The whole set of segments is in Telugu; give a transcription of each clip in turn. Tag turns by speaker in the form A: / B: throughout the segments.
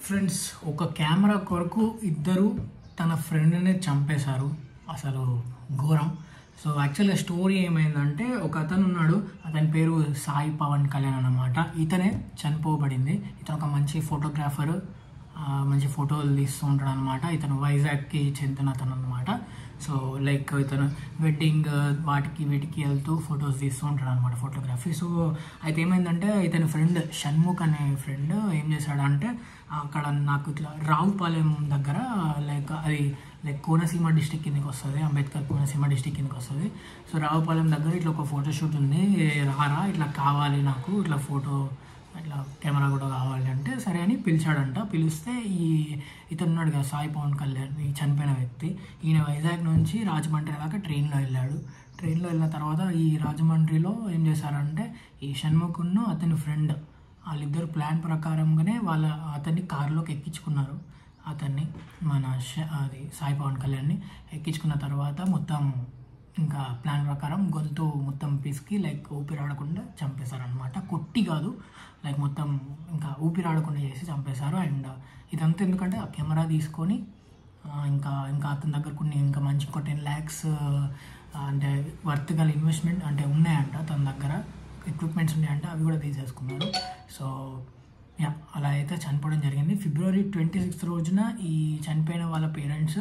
A: ఫ్రెండ్స్ ఒక కెమెరా కొరకు ఇద్దరు తన ఫ్రెండ్ని చంపేశారు అసలు ఘోరం సో యాక్చువల్గా స్టోరీ ఏమైందంటే ఒక అతను ఉన్నాడు అతని పేరు సాయి పవన్ కళ్యాణ్ అన్నమాట ఇతనే చనిపోబడింది ఇతను ఒక మంచి ఫోటోగ్రాఫర్ మంచి ఫోటోలు తీస్తూ ఉంటాడు అనమాట ఇతను వైజాగ్కి చెందిన అతను అనమాట సో లైక్ ఇతను వెడ్డింగ్ వాటికి వీటికి వెళ్తూ ఫొటోస్ తీస్తూ ఉంటాడు అనమాట ఫోటోగ్రఫీ సో అయితే ఏమైందంటే ఇతని ఫ్రెండ్ షణ్ముఖ్ అనే ఫ్రెండ్ ఏం చేశాడంటే అక్కడ నాకు ఇట్లా రావుపాలెం దగ్గర లైక్ అది లైక్ కోనసీమ డిస్టిక్ కిందకి వస్తుంది అంబేద్కర్ కోనసీమ డిస్టిక్ కిందకి వస్తుంది సో రావుపాలెం దగ్గర ఇట్లా ఒక ఫోటోషూట్ ఉంది రారా ఇట్లా కావాలి నాకు ఇట్లా ఫోటో ఇట్లా కెమెరా కూడా కావాలి అంటే సరే అని పిలిచాడంట పిలిస్తే ఈ ఇతను ఉన్నాడు కదా సాయి పవన్ కళ్యాణ్ ఈ చనిపోయిన వ్యక్తి ఈయన వైజాగ్ నుంచి రాజమండ్రి దాకా ట్రైన్లో వెళ్ళాడు ట్రైన్లో వెళ్ళిన తర్వాత ఈ రాజమండ్రిలో ఏం చేశారంటే ఈ షణ్ముఖును అతని ఫ్రెండ్ వాళ్ళిద్దరు ప్లాన్ ప్రకారంగానే వాళ్ళ అతన్ని కారులోకి ఎక్కించుకున్నారు అతన్ని మన ష- అది సాయి పవన్ కళ్యాణ్ని ఎక్కించుకున్న తర్వాత మొత్తం ఇంకా ప్లాన్ ప్రకారం గొంతు మొత్తం పిసికి లైక్ ఊపిరాడకుండా చంపేశారనమాట కొట్టి కాదు లైక్ మొత్తం ఇంకా ఊపిరాడకుండా చేసి చంపేశారు అండ్ ఇదంతా ఎందుకంటే ఆ కెమెరా తీసుకొని ఆ, ఇంకా ఇంకా అతని దగ్గర కొన్ని ఇంకా మంచి ఒక టెన్ ల్యాక్స్ అంటే వర్త్ గల ఇన్వెస్ట్మెంట్ అంటే ఉన్నాయంట తన దగ్గర ఎక్విప్మెంట్స్ ఉన్నాయంట అవి కూడా తీసేసుకున్నారు సో యా అలా అయితే చనిపోవడం జరిగింది ఫిబ్రవరి ట్వంటీ సిక్స్త్ రోజున ఈ చనిపోయిన వాళ్ళ parents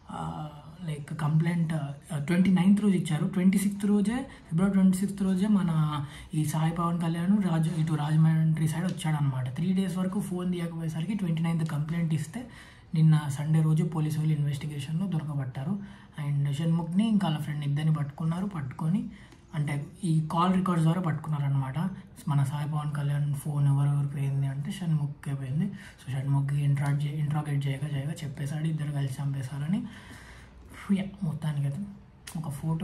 A: like complaint twenty ninth రోజు ఇచ్చారు ట్వంటీ సిక్స్త్ రోజే ఫిబ్రవరి ట్వంటీ సిక్స్త్ రోజే మన ఈ సాయి పవన్ కళ్యాణ్ రాజు ఇటు రాజమండ్రి సైడ్ వచ్చాడనమాట త్రీ డేస్ వరకు ఫోన్ తీయకపోయేసరికి ట్వంటీ నైన్త్ కంప్లైంట్ ఇస్తే నిన్న సండే రోజు పోలీసు వాళ్ళు ఇన్వెస్టిగేషన్లో దొరకబట్టారు అండ్ షణ్ముఖ్ని ఇంకా వాళ్ళ ఫ్రెండ్ ఇద్దరిని పట్టుకున్నారు పట్టుకొని అంటే ఈ కాల్ రికార్డ్స్ ద్వారా పట్టుకున్నారనమాట మన సాయి పవన్ కళ్యాణ్ ఫోన్ ఎవరెవరు పోయింది అంటే షణ్ముఖ్కే పోయింది సో షణ్ముఖ్కి ఇంట్రాట్ చే ఇంట్రాగేట్ చేయగా చేయగా చెప్పేశాడు ఇద్దరు కలిసి చంపేశారని యా, మొత్తానికి అయితే ఒక ఫోటో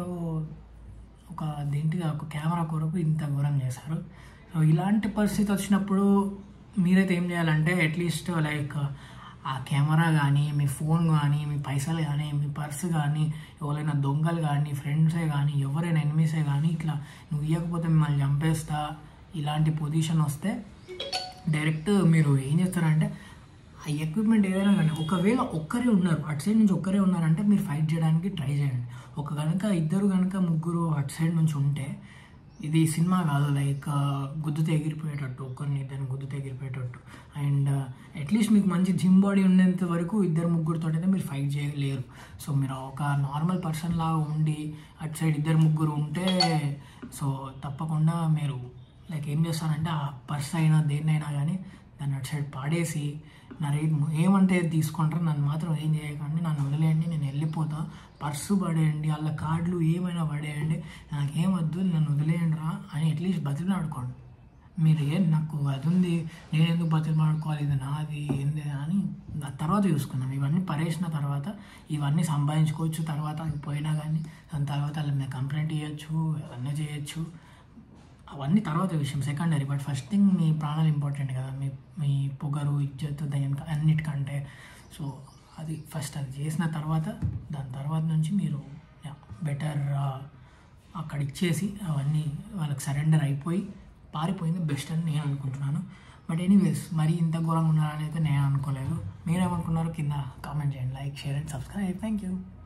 A: ఒక దేంటి ఒక కెమెరా కొరకు ఇంత ఘోరం చేశారు సో ఇలాంటి పరిస్థితి వచ్చినప్పుడు మీరైతే ఏం చేయాలంటే అట్లీస్ట్ లైక్ ఆ కెమెరా కానీ మీ ఫోన్ కానీ మీ పైసలు కానీ మీ పర్స్ కానీ ఎవరైనా దొంగలు కానీ ఫ్రెండ్సే కానీ ఎవరైనా ఎనిమిసే కానీ ఇట్లా నువ్వు ఇవ్వకపోతే మిమ్మల్ని చంపేస్తా ఇలాంటి పొజిషన్ వస్తే డైరెక్ట్ మీరు ఏం చేస్తారంటే ఆ ఎక్విప్మెంట్ ఏదైనా కానీ ఒకవేళ ఒక్కరే ఉన్నారు అటు సైడ్ నుంచి ఒక్కరే ఉన్నారంటే మీరు ఫైట్ చేయడానికి ట్రై చేయండి ఒక కనుక ఇద్దరు కనుక ముగ్గురు అటు సైడ్ నుంచి ఉంటే ఇది సినిమా కాదు లైక్ గుద్దుతో ఎగిరిపోయేటట్టు ఒకరిని ఇద్దరిని గుద్దుతో ఎగిరిపోయేటట్టు అండ్ అట్లీస్ట్ మీకు మంచి జిమ్ బాడీ ఉన్నంత వరకు ఇద్దరు ముగ్గురుతో అయితే మీరు ఫైట్ చేయలేరు సో మీరు ఒక నార్మల్ పర్సన్ లాగా ఉండి అటు సైడ్ ఇద్దరు ముగ్గురు ఉంటే సో తప్పకుండా మీరు లైక్ ఏం చేస్తానంటే ఆ పర్స్ అయినా దేన్నైనా కానీ దాన్ని అటు సైడ్ పాడేసి నా రేట్ ఏమంటే అది తీసుకుంటారు నన్ను మాత్రం ఏం చేయకండి నన్ను వదిలేయండి నేను వెళ్ళిపోతా పర్సు పడేయండి వాళ్ళ కార్డులు ఏమైనా పడేయండి నాకేం వద్దు నన్ను వదిలేయండి రా అని అట్లీస్ట్ బతిలాడుకోండి మీరు ఏం నాకు అది ఉంది నేను ఎందుకు బతిలాడుకోవాలి ఇది నాది ఏంది అని ఆ తర్వాత చూసుకున్నాం ఇవన్నీ పరేసిన తర్వాత ఇవన్నీ సంపాదించుకోవచ్చు తర్వాత అది పోయినా కానీ దాని తర్వాత వాళ్ళ మీద కంప్లైంట్ ఇవ్వచ్చు అవన్నీ చేయొచ్చు అవన్నీ తర్వాత విషయం సెకండరీ బట్ ఫస్ట్ థింగ్ మీ ప్రాణాలు ఇంపార్టెంట్ కదా మీ మీ పొగరు ఇజ్జత్ దాని అన్నిటికంటే సో అది ఫస్ట్ అది చేసిన తర్వాత దాని తర్వాత నుంచి మీరు బెటర్ అక్కడ ఇచ్చేసి అవన్నీ వాళ్ళకి సరెండర్ అయిపోయి పారిపోయింది బెస్ట్ అని నేను అనుకుంటున్నాను బట్ ఎనీవేస్ మరి ఇంత ఘోరంగా ఉన్నారని అయితే నేను అనుకోలేదు మీరేమనుకున్నారు కింద కామెంట్ చేయండి like share and subscribe thank you